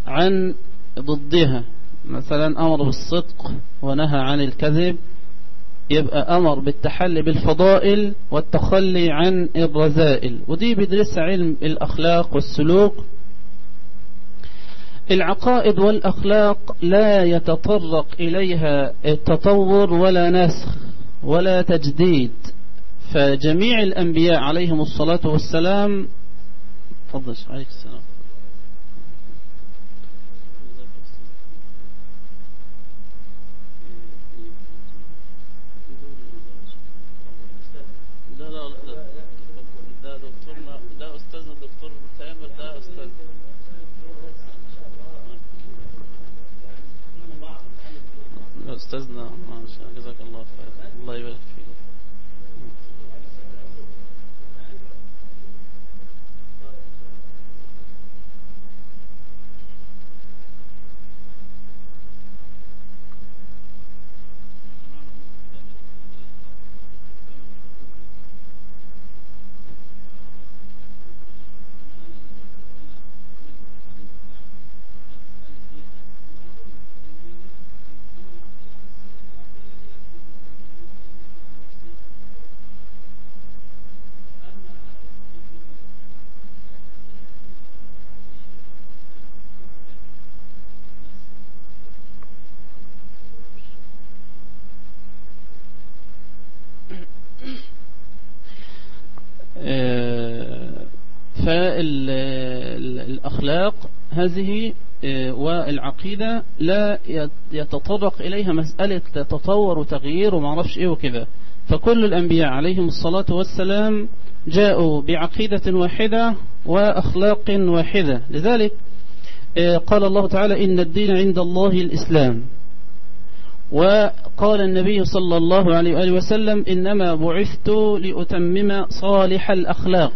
عن ضدها مثلا أمر بالصدق ونهى عن الكذب يبقى أمر بالتحلي بالفضائل والتخلي عن الرذائل ودي بيدرسها علم الأخلاق والسلوك العقائد والأخلاق لا يتطرق إليها التطور ولا نسخ ولا تجديد فجميع الأنبياء عليهم الصلاة والسلام تفضل عليك السلام أستاذنا ما شاء جزاك الله خير الله يبارك فيك فالأخلاق هذه والعقيدة لا يتطرق إليها مسألة تطور وتغيير وما عرفش إيه وكذا فكل الأنبياء عليهم الصلاة والسلام جاءوا بعقيدة واحدة وأخلاق واحدة لذلك قال الله تعالى إن الدين عند الله الإسلام وقال النبي صلى الله عليه وآله وسلم إنما بعثت لأتمم صالح الأخلاق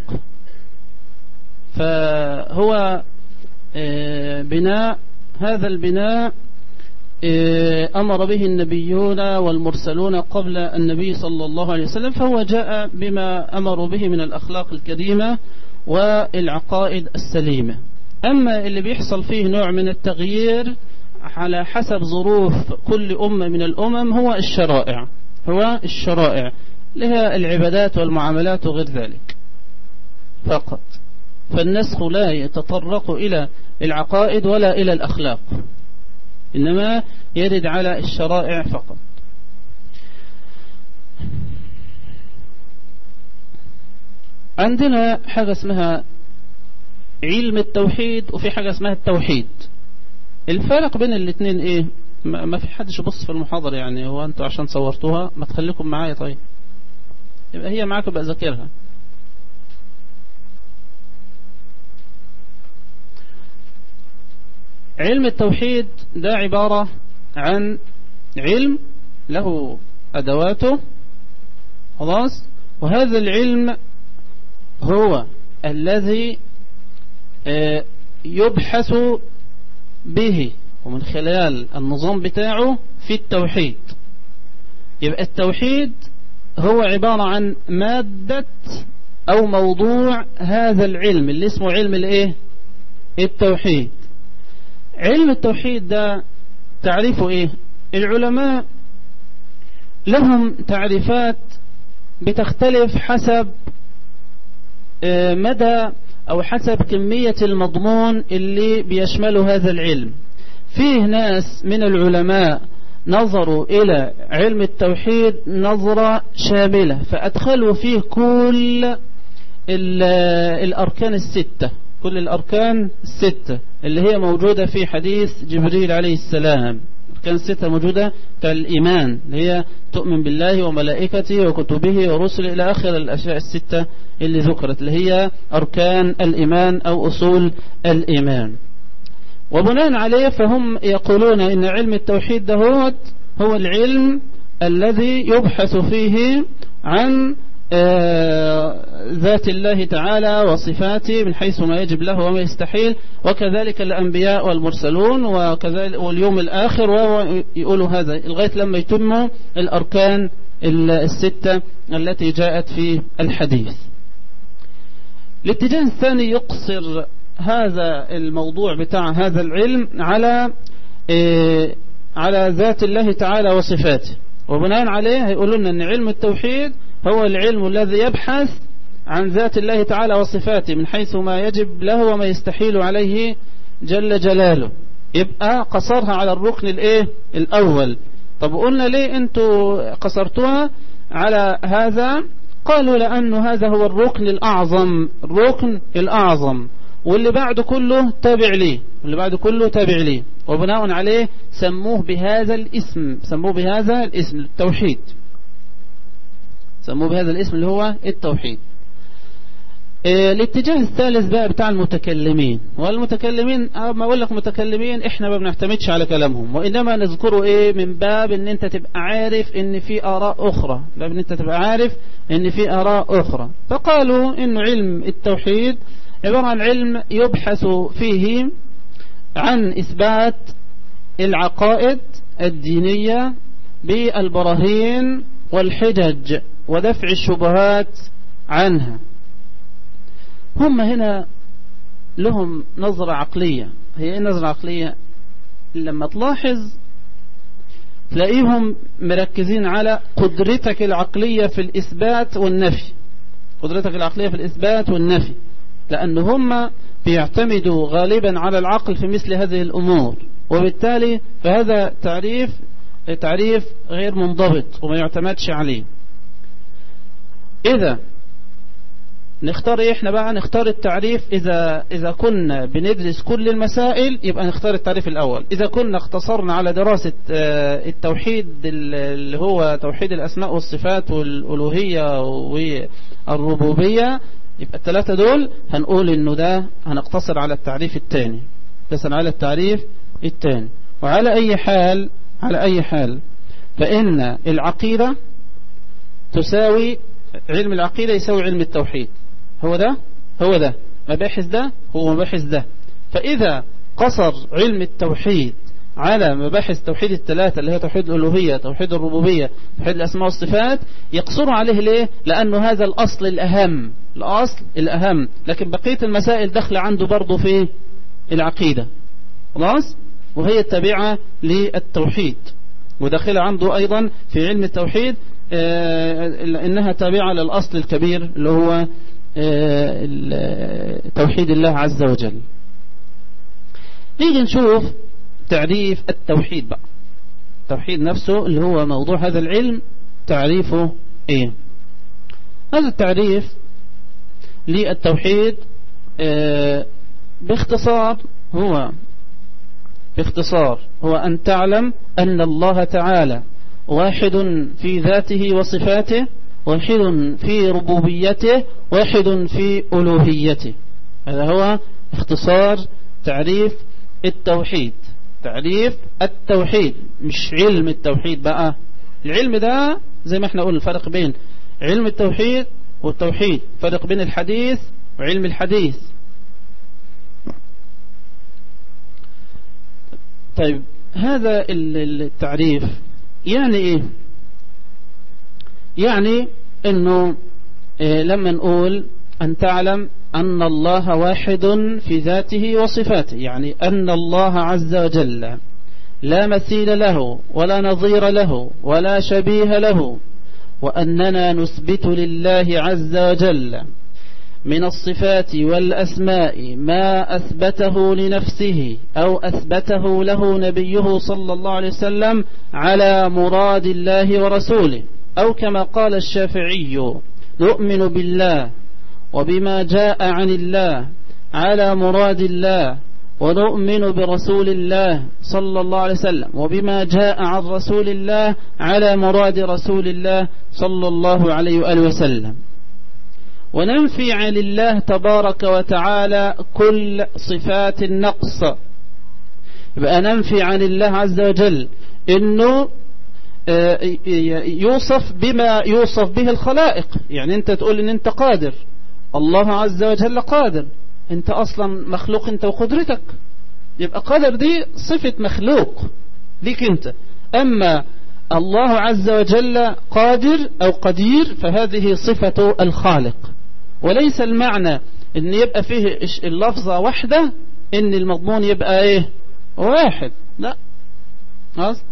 فهو بناء هذا البناء أمر به النبيون والمرسلون قبل النبي صلى الله عليه وسلم فهو جاء بما أمروا به من الأخلاق الكريمة والعقائد السليمة أما اللي بيحصل فيه نوع من التغيير على حسب ظروف كل أمة من الأمم هو الشرائع هو الشرائع لها العبادات والمعاملات وغير ذلك فقط فالنسخ لا يتطرق إلى العقائد ولا إلى الأخلاق إنما يرد على الشرائع فقط عندنا حاجة اسمها علم التوحيد وفي حاجة اسمها التوحيد الفرق بين الاثنين ايه ما في حدش يبص في المحاضرة يعني هو انتوا عشان صورتوها ما تخليكم معايا طيب يبقى هي معاك بقى ذاكرها علم التوحيد ده عبارة عن علم له أدواته خلاص وهذا العلم هو الذي يبحث به ومن خلال النظام بتاعه في التوحيد يبقى التوحيد هو عبارة عن مادة أو موضوع هذا العلم اللي اسمه علم الايه التوحيد علم التوحيد ده تعريفه ايه العلماء لهم تعريفات بتختلف حسب مدى او حسب كمية المضمون اللي بيشمله هذا العلم فيه ناس من العلماء نظروا الى علم التوحيد نظرة شاملة فادخلوا فيه كل الاركان الستة كل الاركان الستة اللي هي موجودة في حديث جبريل عليه السلام الاركان الستة موجودة كالإيمان اللي هي تؤمن بالله وملائكته وكتبه ورسله إلى آخر الأشياء الستة اللي ذكرت اللي هي أركان الإيمان أو أصول الإيمان وبناء عليه فهم يقولون إن علم التوحيد دهوت هو العلم الذي يبحث فيه عن ذات الله تعالى وصفاته من حيث ما يجب له وما يستحيل وكذلك الأنبياء والمرسلون وكذلك واليوم الآخر ويقولوا هذا لغاية لما يتموا الأركان الستة التي جاءت في الحديث الاتجاه الثاني يقصر هذا الموضوع بتاع هذا العلم على إيه على ذات الله تعالى وصفاته وبناء عليه هيقولوا لنا أن علم التوحيد هو العلم الذي يبحث عن ذات الله تعالى وصفاته من حيث ما يجب له وما يستحيل عليه جل جلاله يبقى قصرها على الركن الايه الاول طب قلنا ليه انتوا قصرتوها على هذا قالوا لأنه هذا هو الركن الأعظم الركن الأعظم واللي بعده كله تابع ليه واللي بعده كله تابع ليه وبناء عليه سموه بهذا الاسم سموه بهذا الاسم التوحيد سموه بهذا الاسم اللي هو التوحيد إيه الاتجاه الثالث بقى بتاع المتكلمين والمتكلمين ما اقول لك متكلمين احنا ما بنعتمدش على كلامهم وانما نذكره ايه من باب ان انت تبقى عارف ان في اراء اخرى باب ان انت تبقى عارف ان في اراء اخرى فقالوا ان علم التوحيد عبارة عن علم يبحث فيه عن اثبات العقائد الدينية بالبراهين والحجج ودفع الشبهات عنها هم هنا لهم نظرة عقلية هي ايه نظرة عقلية لما تلاحظ تلاقيهم مركزين على قدرتك العقلية في الإثبات والنفي قدرتك العقلية في الإثبات والنفي لأن هم بيعتمدوا غالبا على العقل في مثل هذه الأمور وبالتالي فهذا تعريف تعريف غير منضبط وما يعتمدش عليه إذا نختار ايه احنا بقى نختار التعريف اذا اذا كنا بندرس كل المسائل يبقى نختار التعريف الاول اذا كنا اختصرنا على دراسة التوحيد اللي هو توحيد الاسماء والصفات والالوهية والربوبية يبقى الثلاثة دول هنقول انه ده هنقتصر على التعريف الثاني بس على التعريف الثاني وعلى اي حال على اي حال فان العقيدة تساوي علم العقيدة يساوي علم التوحيد هو ده هو ده مباحث ده هو مباحث ده فإذا قصر علم التوحيد على مباحث توحيد الثلاثة اللي هي توحيد الألوهية توحيد الربوبية توحيد الأسماء والصفات يقصر عليه ليه لأنه هذا الأصل الأهم الأصل الأهم لكن بقية المسائل دخل عنده برضه في العقيدة خلاص وهي التابعة للتوحيد وداخلة عنده أيضا في علم التوحيد إنها تابعة للأصل الكبير اللي هو توحيد الله عز وجل نيجي نشوف تعريف التوحيد بقى التوحيد نفسه اللي هو موضوع هذا العلم تعريفه ايه هذا التعريف للتوحيد اه باختصار هو باختصار هو أن تعلم أن الله تعالى واحد في ذاته وصفاته واحد في ربوبيته واحد في ألوهيته هذا هو اختصار تعريف التوحيد تعريف التوحيد مش علم التوحيد بقى العلم ده زي ما احنا قلنا الفرق بين علم التوحيد والتوحيد فرق بين الحديث وعلم الحديث طيب هذا التعريف يعني ايه يعني انه إيه لما نقول ان تعلم ان الله واحد في ذاته وصفاته يعني ان الله عز وجل لا مثيل له ولا نظير له ولا شبيه له واننا نثبت لله عز وجل من الصفات والأسماء ما أثبته لنفسه أو أثبته له نبيه صلى الله عليه وسلم على مراد الله ورسوله أو كما قال الشافعي نؤمن بالله وبما جاء عن الله على مراد الله ونؤمن برسول الله صلى الله عليه وسلم وبما جاء عن رسول الله على مراد رسول الله صلى الله عليه وآله وسلم وننفي عن الله تبارك وتعالى كل صفات النقص يبقى ننفي عن الله عز وجل انه يوصف بما يوصف به الخلائق يعني انت تقول ان انت قادر الله عز وجل قادر انت اصلا مخلوق انت وقدرتك يبقى قادر دي صفة مخلوق ليك انت اما الله عز وجل قادر او قدير فهذه صفة الخالق وليس المعنى ان يبقى فيه اللفظة واحدة ان المضمون يبقى ايه واحد لا خلاص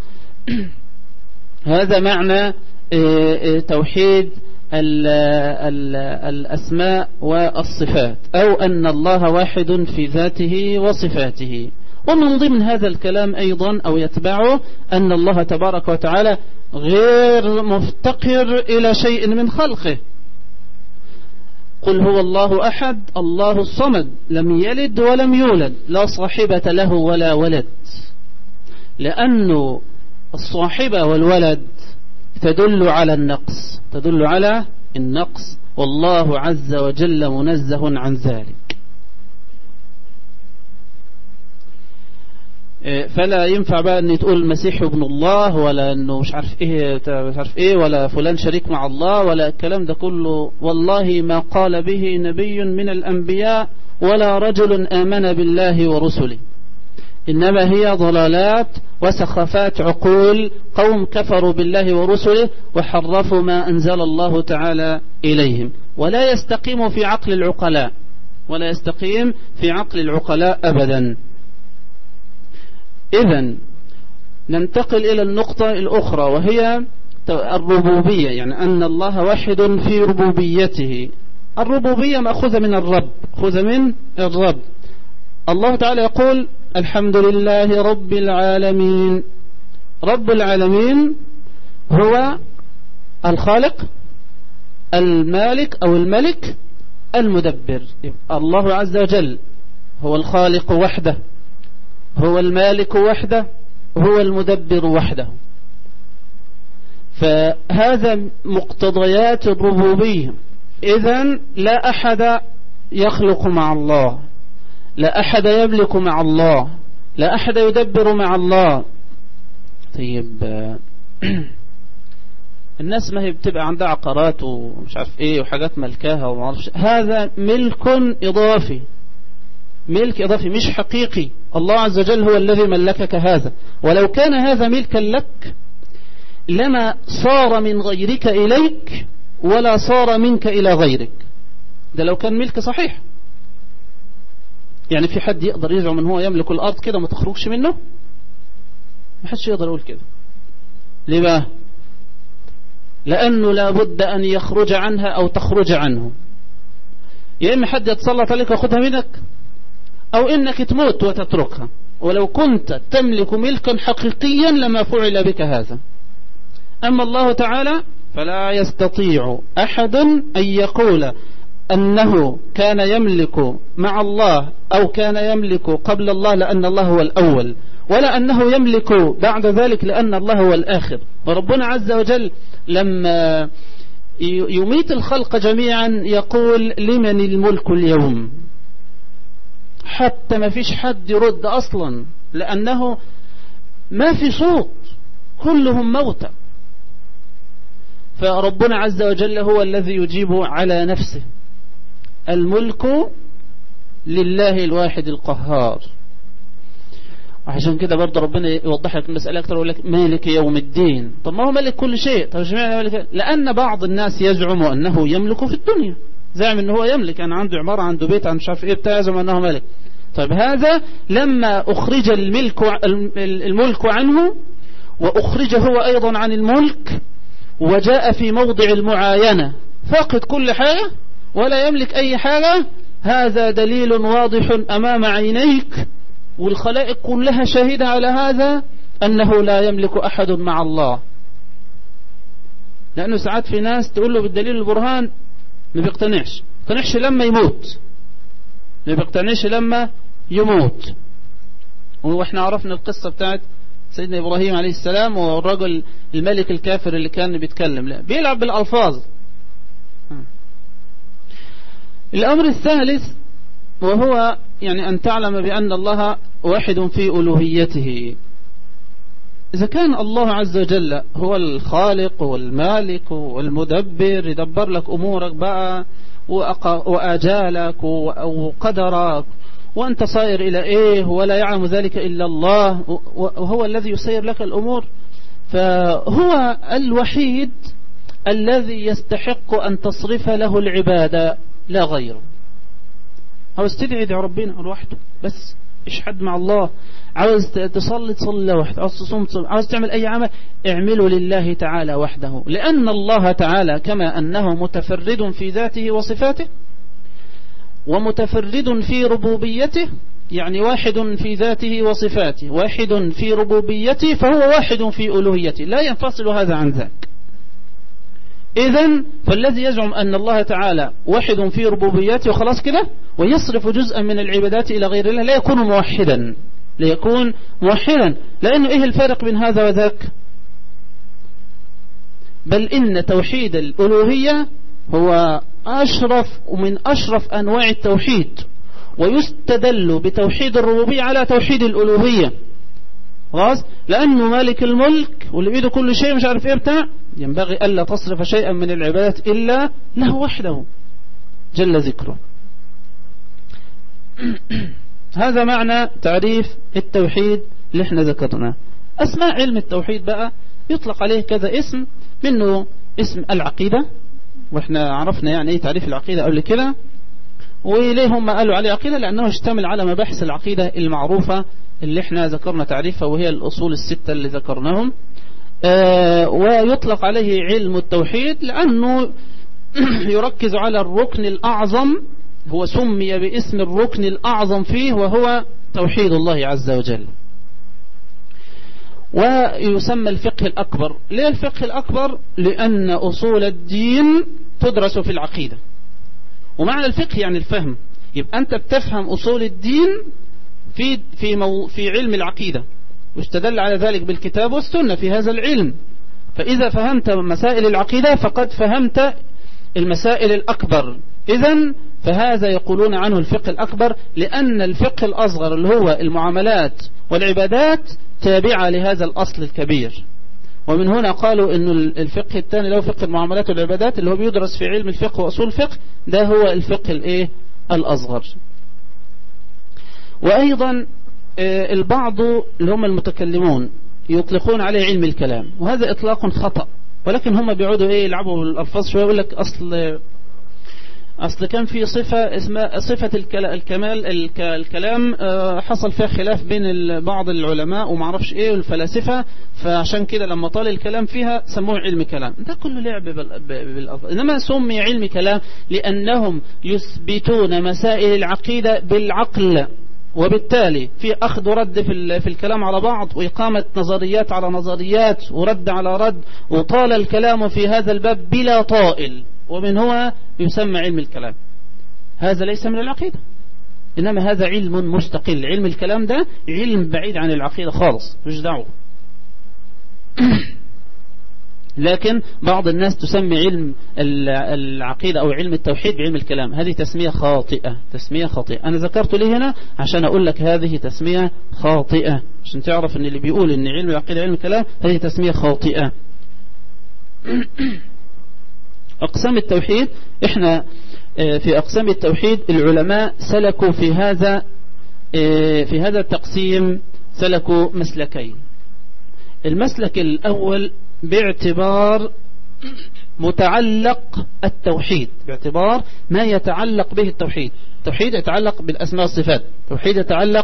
هذا معنى إيه، إيه، توحيد ال ال الأسماء والصفات أو أن الله واحد في ذاته وصفاته ومن ضمن هذا الكلام أيضا أو يتبعه أن الله تبارك وتعالى غير مفتقر إلى شيء من خلقه قل هو الله أحد الله الصمد لم يلد ولم يولد لا صاحبة له ولا ولد لأن الصاحبة والولد تدل على النقص تدل على النقص والله عز وجل منزه عن ذلك إيه، فلا ينفع بقى ان تقول المسيح ابن الله ولا انه مش عارف ايه مش عارف ايه ولا فلان شريك مع الله ولا الكلام ده كله والله ما قال به نبي من الانبياء ولا رجل امن بالله ورسله إنما هي ضلالات وسخفات عقول قوم كفروا بالله ورسله وحرفوا ما أنزل الله تعالى إليهم ولا يستقيم في عقل العقلاء ولا يستقيم في عقل العقلاء أبدا إذا ننتقل إلى النقطة الأخرى وهي الربوبية يعني أن الله واحد في ربوبيته الربوبية مأخوذة من الرب خذ من الرب الله تعالى يقول الحمد لله رب العالمين رب العالمين هو الخالق المالك أو الملك المدبر الله عز وجل هو الخالق وحده هو المالك وحده هو المدبر وحده فهذا مقتضيات الربوبية إذا لا أحد يخلق مع الله لا أحد يملك مع الله لا أحد يدبر مع الله طيب الناس ما هي بتبقى عندها عقارات ومش عارف ايه وحاجات ملكاها وما عارفش هذا ملك إضافي ملك إضافي مش حقيقي الله عز وجل هو الذي ملكك هذا ولو كان هذا ملكا لك لما صار من غيرك إليك ولا صار منك إلى غيرك ده لو كان ملك صحيح يعني في حد يقدر يزعم ان هو يملك الارض كده ما تخرجش منه ما حدش يقدر يقول كده ليه بقى لانه لابد ان يخرج عنها او تخرج عنه يا اما حد يتسلط عليك وياخدها منك او انك تموت وتتركها ولو كنت تملك ملكا حقيقيا لما فعل بك هذا اما الله تعالى فلا يستطيع احد ان يقول أنه كان يملك مع الله أو كان يملك قبل الله لأن الله هو الأول ولا أنه يملك بعد ذلك لأن الله هو الآخر وربنا عز وجل لما يميت الخلق جميعا يقول لمن الملك اليوم حتى ما فيش حد يرد أصلا لأنه ما في صوت كلهم موتى فربنا عز وجل هو الذي يجيب على نفسه الملك لله الواحد القهار وعشان كده برضه ربنا يوضح لك المسألة أكثر ويقول لك مالك يوم الدين طب ما هو ملك كل شيء طب اشمعنى مالك لأن بعض الناس يزعم أنه يملك في الدنيا زعم أنه هو يملك أنا عنده عمارة عنده بيت عنده مش عارف إيه بتاع يزعم أنه ملك طيب هذا لما أخرج الملك الملك عنه وأخرج هو أيضا عن الملك وجاء في موضع المعاينة فاقد كل حاجة ولا يملك أي حاجة هذا دليل واضح أمام عينيك والخلائق كلها شاهدة على هذا أنه لا يملك أحد مع الله لأنه ساعات في ناس تقول له بالدليل البرهان ما بيقتنعش بيقتنعش لما يموت ما بيقتنعش لما يموت واحنا عرفنا القصة بتاعت سيدنا إبراهيم عليه السلام والرجل الملك الكافر اللي كان بيتكلم لا بيلعب بالألفاظ الأمر الثالث وهو يعني أن تعلم بأن الله واحد في ألوهيته إذا كان الله عز وجل هو الخالق والمالك والمدبر يدبر لك أمورك بقى وآجالك وقدرك وأنت صائر إلى إيه ولا يعلم ذلك إلا الله وهو الذي يسير لك الأمور فهو الوحيد الذي يستحق أن تصرف له العبادة لا غيره عاوز تدعي دع ربنا لوحده بس اشحد مع الله عاوز تصلي تصلي لوحده عاوز تصوم تصوم عاوز تعمل أي عمل اعمله لله تعالى وحده لأن الله تعالى كما أنه متفرد في ذاته وصفاته ومتفرد في ربوبيته يعني واحد في ذاته وصفاته واحد في ربوبيته فهو واحد في ألوهيته لا ينفصل هذا عن ذاك إذا فالذي يزعم أن الله تعالى واحد في ربوبيته وخلاص كده ويصرف جزءا من العبادات إلى غير الله لا يكون موحدا ليكون موحدا لأنه إيه الفارق بين هذا وذاك بل إن توحيد الألوهية هو أشرف ومن أشرف أنواع التوحيد ويستدل بتوحيد الربوبية على توحيد الألوهية خلاص لأنه مالك الملك واللي بيده كل شيء مش عارف ايه بتاع ينبغي ألا تصرف شيئا من العبادات إلا له وحده جل ذكره هذا معنى تعريف التوحيد اللي احنا ذكرناه أسماء علم التوحيد بقى يطلق عليه كذا اسم منه اسم العقيدة واحنا عرفنا يعني ايه تعريف العقيدة قبل كده وليه هم قالوا عليه عقيدة لأنه اشتمل على مباحث العقيدة المعروفة اللي احنا ذكرنا تعريفها وهي الأصول الستة اللي ذكرناهم آه ويطلق عليه علم التوحيد لأنه يركز على الركن الأعظم هو سمي باسم الركن الأعظم فيه وهو توحيد الله عز وجل ويسمى الفقه الأكبر ليه الفقه الأكبر لأن أصول الدين تدرس في العقيدة ومعنى الفقه يعني الفهم يبقى أنت بتفهم أصول الدين في في مو في علم العقيدة واستدل على ذلك بالكتاب والسنة في هذا العلم فإذا فهمت مسائل العقيدة فقد فهمت المسائل الأكبر إذا فهذا يقولون عنه الفقه الأكبر لأن الفقه الأصغر اللي هو المعاملات والعبادات تابعة لهذا الأصل الكبير ومن هنا قالوا أن الفقه الثاني له فقه المعاملات والعبادات اللي هو بيدرس في علم الفقه وأصول الفقه ده هو الفقه الإيه الأصغر وأيضا آه، البعض اللي هم المتكلمون يطلقون عليه علم الكلام وهذا إطلاق خطأ ولكن هم بيعودوا ايه يلعبوا بالالفاظ شويه يقول لك اصل أصل كان في صفة اسمها صفة الكمال الكلام آه، حصل فيها خلاف بين بعض العلماء وما اعرفش ايه والفلاسفة فعشان كده لما طال الكلام فيها سموه علم كلام ده كله لعب بالأفضل إنما سمي علم كلام لأنهم يثبتون مسائل العقيدة بالعقل وبالتالي في أخذ ورد في, في الكلام على بعض وإقامة نظريات على نظريات ورد على رد وطال الكلام في هذا الباب بلا طائل ومن هو يسمى علم الكلام هذا ليس من العقيدة إنما هذا علم مستقل علم الكلام ده علم بعيد عن العقيدة خالص مش دعوه لكن بعض الناس تسمي علم العقيدة أو علم التوحيد بعلم الكلام هذه تسمية خاطئة تسمية خاطئة أنا ذكرت لي هنا عشان أقول لك هذه تسمية خاطئة عشان تعرف أن اللي بيقول أن علم العقيدة علم الكلام هذه تسمية خاطئة أقسام التوحيد إحنا آه، في أقسام التوحيد العلماء سلكوا في هذا آه، في هذا التقسيم سلكوا مسلكين المسلك الأول باعتبار متعلق التوحيد باعتبار ما يتعلق به التوحيد التوحيد يتعلق بالأسماء والصفات التوحيد يتعلق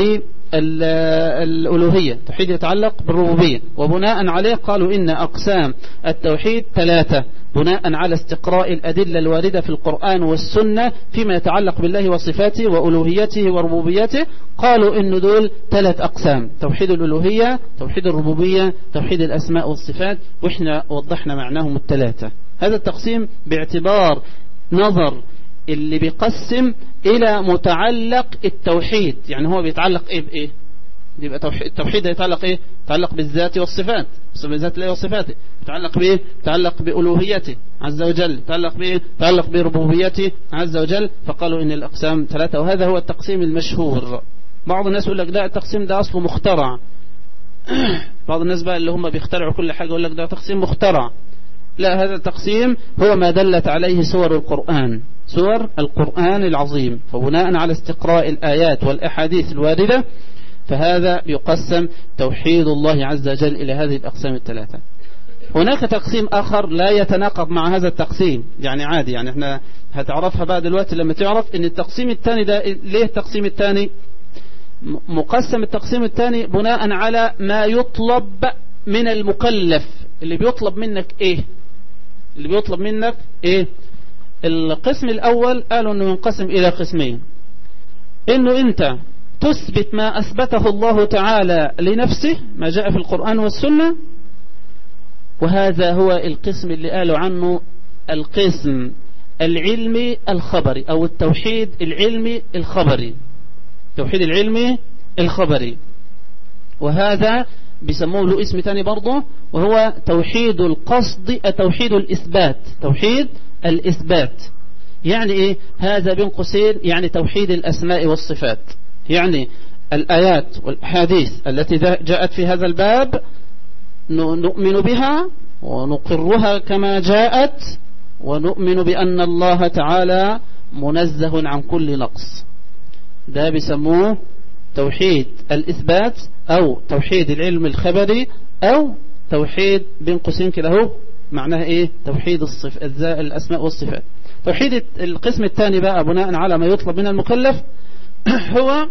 بالألوهية التوحيد يتعلق بالربوبية وبناء عليه قالوا إن أقسام التوحيد ثلاثة بناء على استقراء الأدلة الواردة في القرآن والسنة فيما يتعلق بالله وصفاته وألوهيته وربوبيته قالوا إن دول ثلاث أقسام توحيد الألوهية توحيد الربوبية توحيد الأسماء والصفات وإحنا وضحنا معناهم الثلاثة هذا التقسيم باعتبار نظر اللي بيقسم إلى متعلق التوحيد يعني هو بيتعلق إيه بإيه يبقى التوحيد يتعلق ايه يتعلق بالذات والصفات بالذات الله وصفاته يتعلق بايه يتعلق بألوهيته عز وجل يتعلق بايه يتعلق بربوبيته عز وجل فقالوا ان الاقسام ثلاثة وهذا هو التقسيم المشهور بعض الناس يقول لك ده التقسيم ده اصله مخترع بعض الناس بقى اللي هم بيخترعوا كل حاجة يقول لك ده تقسيم مخترع لا هذا التقسيم هو ما دلت عليه سور القرآن سور القرآن العظيم فبناء على استقراء الآيات والأحاديث الواردة فهذا يقسم توحيد الله عز وجل إلى هذه الأقسام الثلاثة هناك تقسيم آخر لا يتناقض مع هذا التقسيم يعني عادي يعني احنا هتعرفها بقى دلوقتي لما تعرف ان التقسيم الثاني ده ليه التقسيم الثاني مقسم التقسيم الثاني بناء على ما يطلب من المكلف اللي بيطلب منك ايه اللي بيطلب منك ايه القسم الاول قالوا انه ينقسم الى قسمين انه انت تثبت ما اثبته الله تعالى لنفسه ما جاء في القرآن والسنة وهذا هو القسم اللي قالوا عنه القسم العلمي الخبري او التوحيد العلمي الخبري التوحيد العلمي الخبري وهذا بيسموه له اسم تاني برضه وهو توحيد القصد توحيد الإثبات توحيد الإثبات يعني إيه هذا بين قوسين يعني توحيد الأسماء والصفات يعني الآيات والحديث التي جاءت في هذا الباب نؤمن بها ونقرها كما جاءت ونؤمن بأن الله تعالى منزه عن كل نقص ده بيسموه توحيد الإثبات أو توحيد العلم الخبري أو توحيد بين قوسين كده هو معناها إيه توحيد الصف الأسماء والصفات توحيد القسم الثاني بقى بناء على ما يطلب من المكلف هو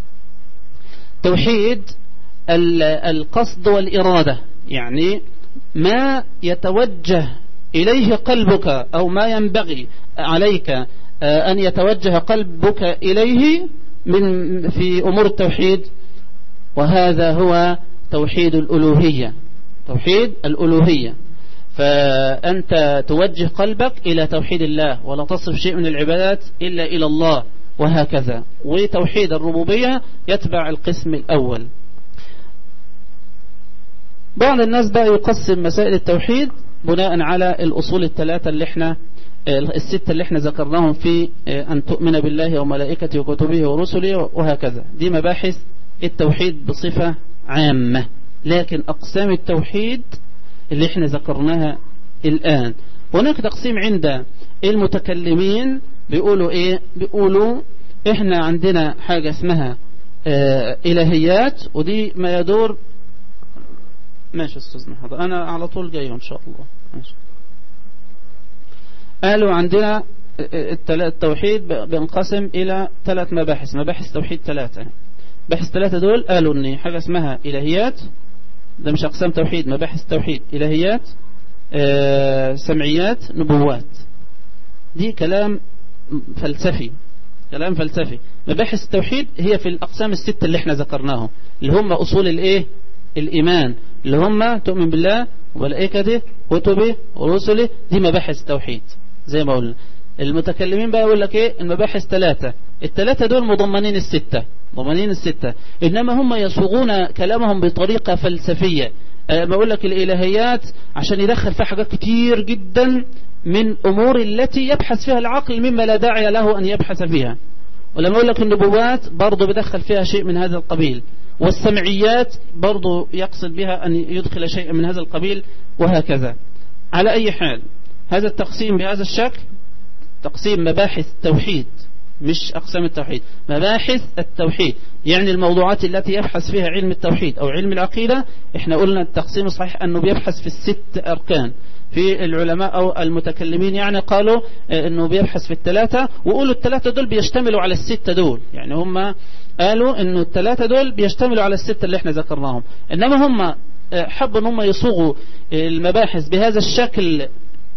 توحيد القصد والإرادة يعني ما يتوجه إليه قلبك أو ما ينبغي عليك آه، أن يتوجه قلبك إليه من في أمور التوحيد وهذا هو توحيد الألوهية توحيد الألوهية فأنت توجه قلبك إلى توحيد الله ولا تصف شيء من العبادات إلا إلى الله وهكذا وتوحيد الربوبية يتبع القسم الأول بعض الناس بقى يقسم مسائل التوحيد بناء على الأصول الثلاثة اللي احنا الستة اللي احنا ذكرناهم في أن تؤمن بالله وملائكته وكتبه ورسله وهكذا دي مباحث التوحيد بصفة عامة لكن أقسام التوحيد اللي احنا ذكرناها الآن هناك تقسيم عند المتكلمين بيقولوا ايه بيقولوا احنا عندنا حاجة اسمها اه الهيات ودي ما يدور ماشي استاذ محمد انا على طول جاي ان شاء الله ماشي قالوا عندنا التوحيد بينقسم الى ثلاث مباحث مباحث توحيد ثلاثة بحث ثلاثة دول قالوا ان حاجة اسمها الهيات ده مش اقسام توحيد مباحث توحيد الهيات اه سمعيات نبوات دي كلام فلسفي كلام فلسفي مباحث التوحيد هي في الأقسام الستة اللي احنا ذكرناهم اللي هم أصول الايه الإيمان اللي هم تؤمن بالله وملائكته كتبه ورسله دي مباحث التوحيد زي ما قلنا المتكلمين بقى يقول لك ايه المباحث ثلاثة الثلاثة دول مضمنين الستة مضمنين الستة إنما هم يصوغون كلامهم بطريقة فلسفية أه بقول لك الإلهيات عشان يدخل فيها حاجات كتير جدا من أمور التي يبحث فيها العقل مما لا داعي له أن يبحث فيها ولما أقول لك النبوات برضه بدخل فيها شيء من هذا القبيل والسمعيات برضه يقصد بها أن يدخل شيء من هذا القبيل وهكذا على أي حال هذا التقسيم بهذا الشكل تقسيم مباحث التوحيد مش أقسام التوحيد مباحث التوحيد يعني الموضوعات التي يبحث فيها علم التوحيد أو علم العقيدة احنا قلنا التقسيم الصحيح أنه بيبحث في الست أركان في العلماء أو المتكلمين يعني قالوا أنه بيبحث في الثلاثة وقولوا الثلاثة دول بيشتملوا على الستة دول يعني هم قالوا أنه الثلاثة دول بيشتملوا على الستة اللي احنا ذكرناهم إنما هم حبوا أن هم يصوغوا المباحث بهذا الشكل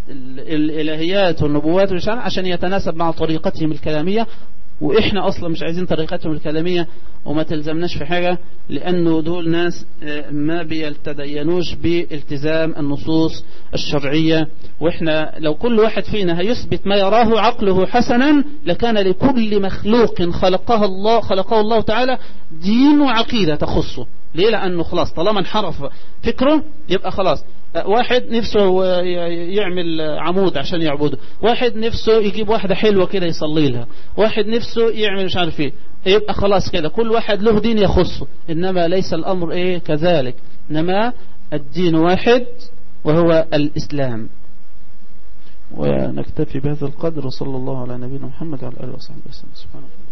الإلهيات والنبوات والشان عشان يتناسب مع طريقتهم الكلامية وإحنا أصلا مش عايزين طريقتهم الكلامية وما تلزمناش في حاجة لأنه دول ناس ما بيلتدينوش بالتزام النصوص الشرعية وإحنا لو كل واحد فينا هيثبت ما يراه عقله حسنا لكان لكل مخلوق خلقها الله خلقه الله تعالى دين وعقيدة تخصه ليه لأنه خلاص طالما انحرف فكره يبقى خلاص واحد نفسه يعمل عمود عشان يعبده واحد نفسه يجيب واحدة حلوة كده يصلي لها واحد نفسه يعمل مش عارف ايه يبقى خلاص كده كل واحد له دين يخصه إنما ليس الأمر ايه كذلك إنما الدين واحد وهو الإسلام ونكتفي بهذا القدر وصلى الله على نبينا محمد وعلى آله وصحبه وسلم سبحانه